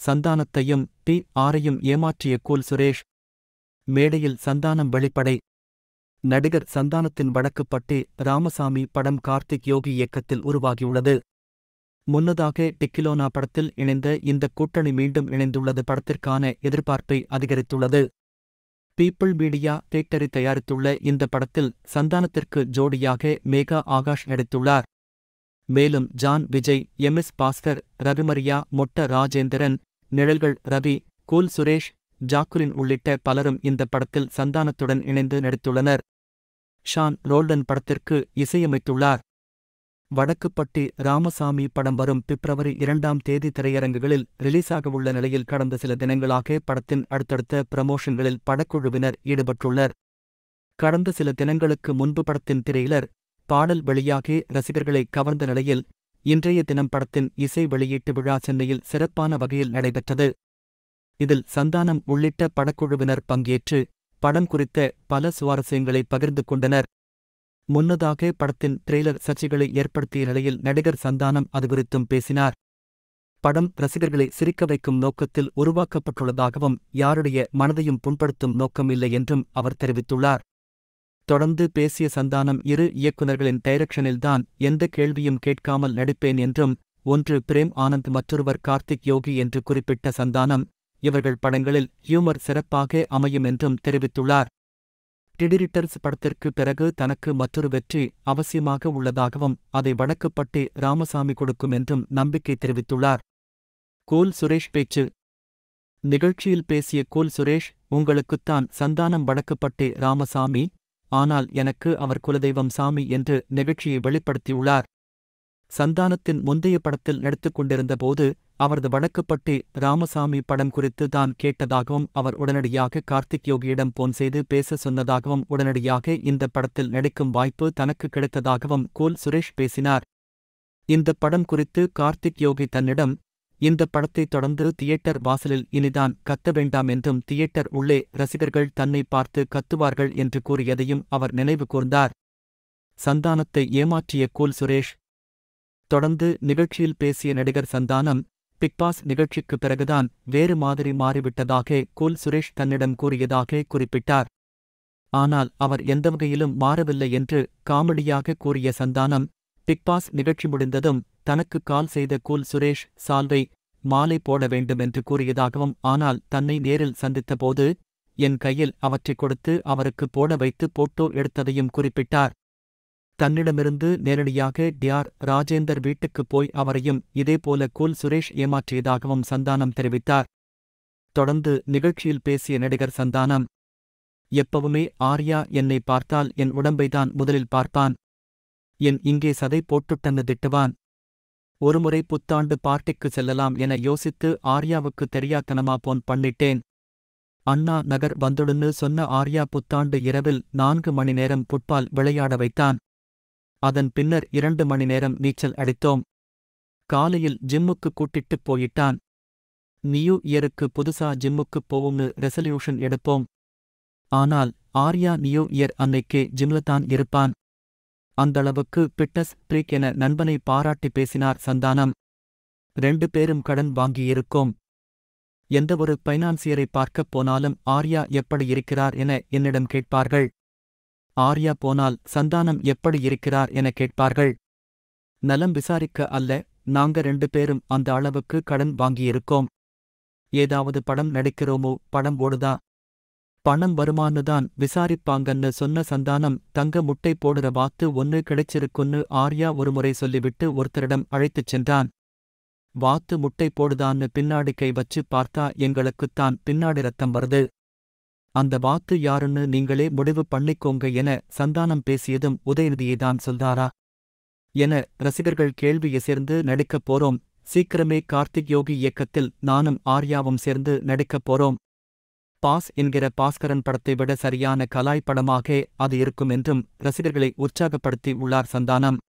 சந்தானத்தையும் D ஆரையும் ஏமாற்றிய cool Suresh மேடையில் சந்தானம் வெளிப்படை நடிகர் சந்தானத்தின் வடக்குப்பட்டி ராமசாமி படம் கார்த்திக் யோகி இயக்கத்தில் உருவாகியுள்ளது முன்னதாக டிக்கிலோனா படத்தில் இணைந்த இந்த கூட்டணி மீண்டும் இணைந்துள்ளது படத்திற்கான எதிர்பார்ப்பை அதிகரித்துள்ளது பீப்பிள் மீடியா தேட்டரை தயாரித்துள்ள இந்த படத்தில் சந்தானத்திற்கு ஜோடியாக மேகா ஆகாஷ் நடித்துள்ளார் மேலும் John Vijay M S Bhaskar Ravimariya Motta Rajendran நிழல்கள் ரவி கூல் சுரேஷ் ஜாக்குலின் உள்ளிட்ட பலரும் இந்த படத்தில் சந்தானத்துடன் இணைந்து நடித்துள்ளனர் ஷான் ரோல்டன் படத்திற்கு இசையமைத்துள்ளார் வடக்குப்பட்டி ராமசாமி படம் வரும் பிப்ரவரி இரண்டாம் தேதி திரையரங்குகளில் ரிலீஸாகவுள்ள நிலையில் கடந்த சில தினங்களாக படத்தின் அடுத்தடுத்த பிரமோஷன்களில் படக்குழுவினர் ஈடுபட்டுள்ளனர் கடந்த சில தினங்களுக்கு முன்பு படத்தின் திரையிலர் பாடல் வெளியாகி ரசிகர்களை கவர்ந்த நிலையில் இன்றைய தினம் படத்தின் இசை வெளியீட்டு விழா சென்னையில் சிறப்பான வகையில் நடைபெற்றது இதில் சந்தானம் உள்ளிட்ட படக்குழுவினர் பங்கேற்று படம் குறித்த பல சுவாரஸ்யங்களை பகிர்ந்து கொண்டனர் முன்னதாக படத்தின் ட்ரெய்லர் சர்ச்சைகளை ஏற்படுத்திய நிலையில் நடிகர் சந்தானம் அது குறித்தும் பேசினார் படம் ரசிகர்களை சிரிக்க வைக்கும் நோக்கத்தில் உருவாக்கப்பட்டுள்ளதாகவும் யாருடைய மனதையும் புண்படுத்தும் நோக்கம் இல்லை என்றும் அவர் தெரிவித்துள்ளார் தொடர்ந்து பேசிய சந்தானம் இரு இயக்குநர்களின் டைரக்ஷனில்தான் எந்த கேள்வியும் கேட்காமல் நடிப்பேன் என்றும் ஒன்று பிரேம் ஆனந்த் மற்றொருவர் கார்த்திக் யோகி என்று குறிப்பிட்ட சந்தானம் இவர்கள் படங்களில் ஹியூமர் சிறப்பாக அமையும் என்றும் தெரிவித்துள்ளார் டிடிரிட்டர்ஸ் படத்திற்கு பிறகு தனக்கு மற்றொரு வெற்றி அவசியமாக உள்ளதாகவும் அதை வடக்குப்பட்டி ராமசாமி கொடுக்கும் என்றும் நம்பிக்கை தெரிவித்துள்ளார் கூல் சுரேஷ் பேச்சு நிகழ்ச்சியில் பேசிய கூல் சுரேஷ் உங்களுக்குத்தான் சந்தானம் வடக்குப்பட்டி ராமசாமி ஆனால் எனக்கு அவர் குலதெய்வம் சாமி என்று நிகழ்ச்சியை வெளிப்படுத்தியுள்ளார் சந்தானத்தின் முந்தைய படத்தில் நடித்துக் கொண்டிருந்தபோது அவரது வடக்குப்பட்டி ராமசாமி படம் குறித்து தான் கேட்டதாகவும் அவர் உடனடியாக கார்த்திக் யோகியிடம் போன் செய்து பேச சொன்னதாகவும் உடனடியாக இந்த படத்தில் நடிக்கும் வாய்ப்பு தனக்கு கிடைத்ததாகவும் கோல் சுரேஷ் பேசினார் இந்த படம் குறித்து கார்த்திக் யோகி தன்னிடம் இந்த படத்தை தொடர்ந்து தியேட்டர் வாசலில் இனிதான் கத்த வேண்டாம் என்றும் தியேட்டர் உள்ளே ரசிகர்கள் தன்னை பார்த்து கத்துவார்கள் என்று கூறியதையும் அவர் நினைவு கூர்ந்தார் சந்தானத்தை ஏமாற்றிய கோல் சுரேஷ் தொடர்ந்து நிகழ்ச்சியில் பேசிய நடிகர் சந்தானம் பிக்பாஸ் நிகழ்ச்சிக்கு பிறகுதான் வேறு மாதிரி மாறிவிட்டதாக கூல் சுரேஷ் தன்னிடம் கூறியதாக குறிப்பிட்டார் ஆனால் அவர் எந்த வகையிலும் மாறவில்லை என்று காமெடியாக கூறிய சந்தானம் பிக்பாஸ் நிகழ்ச்சி முடிந்ததும் தனக்கு கால் செய்த கூல் சுரேஷ் சால்வை மாலை போட வேண்டும் என்று கூறியதாகவும் ஆனால் தன்னை நேரில் சந்தித்தபோது என் கையில் அவற்றைக் கொடுத்து அவருக்கு போட வைத்து போட்டோ எடுத்ததையும் குறிப்பிட்டார் தன்னிடமிருந்து நேரடியாக டியார் ராஜேந்தர் வீட்டுக்குப் போய் அவரையும் இதேபோல கூல் சுரேஷ் ஏமாற்றியதாகவும் சந்தானம் தெரிவித்தார் தொடர்ந்து நிகழ்ச்சியில் பேசிய நடிகர் சந்தானம் எப்பவுமே ஆர்யா என்னை பார்த்தால் என் உடம்பைதான் முதலில் பார்ப்பான் என் இங்கே சதை போட்டுட்டன்னு திட்டுவான் ஒருமுறை புத்தாண்டு பார்ட்டிக்கு செல்லலாம் என யோசித்து ஆர்யாவுக்கு தெரியாத்தனமா போன் பண்ணிட்டேன் அண்ணா நகர் வந்துடுன்னு சொன்ன ஆர்யா புத்தாண்டு இரவில் நான்கு மணி நேரம் புட்பால் விளையாட வைத்தான் அதன் பின்னர் இரண்டு மணி நேரம் நீச்சல் அடித்தோம் காலையில் ஜிம்முக்கு கூட்டிட்டுப் போயிட்டான் நியூ இயருக்கு புதுசா ஜிம்முக்குப் போவும்னு ரெசல்யூஷன் எடுப்போம் ஆனால் ஆர்யா நியூ இயர் அன்னைக்கே ஜிம்லதான் இருப்பான் அந்தளவுக்கு பிட்னஸ் பிரீக் என நண்பனை பாராட்டி பேசினார் சந்தானம் ரெண்டு பேரும் கடன் வாங்கியிருக்கோம் எந்தவொரு பைனான்சியரை பார்க்கப் போனாலும் ஆர்யா எப்படி இருக்கிறார் என என்னிடம் கேட்பார்கள் ஆர்யா போனால் சந்தானம் எப்படி இருக்கிறார் என கேட்பார்கள் நலம் விசாரிக்க அல்ல நாங்க ரெண்டு பேரும் அந்த அளவுக்கு கடன் வாங்கியிருக்கோம் ஏதாவது படம் நடிக்கிறோமோ படம் ஓடுதா பணம் வருமானுதான் விசாரிப்பாங்கன்னு சொன்ன சந்தானம் தங்க முட்டை போடுற வாத்து ஒன்னு கிடைச்சிருக்குன்னு ஆர்யா ஒருமுறை சொல்லிவிட்டு ஒருத்தரிடம் அழைத்துச் சென்றான் வாத்து முட்டை போடுதான்னு பின்னாடி கை வச்சு பார்த்தா எங்களுக்குத்தான் பின்னாடி ரத்தம் வருது அந்த வாத்து யாருன்னு நீங்களே முடிவு பண்ணிக்கோங்க என சந்தானம் பேசியதும் உதயநிதியைதான் சொல்தாரா என ரசிகர்கள் கேள்வியை சேர்ந்து நடிக்கப் போறோம் சீக்கிரமே கார்த்திக் யோகி இயக்கத்தில் நானும் ஆர்யாவும் சேர்ந்து நடிக்கப் போறோம் பாஸ் என்கிற பாஸ்கரன் படத்தை விட சரியான கலாய் படமாக அது இருக்கும் என்றும் ரசிகர்களை உற்சாகப்படுத்தி உள்ளார் சந்தானம்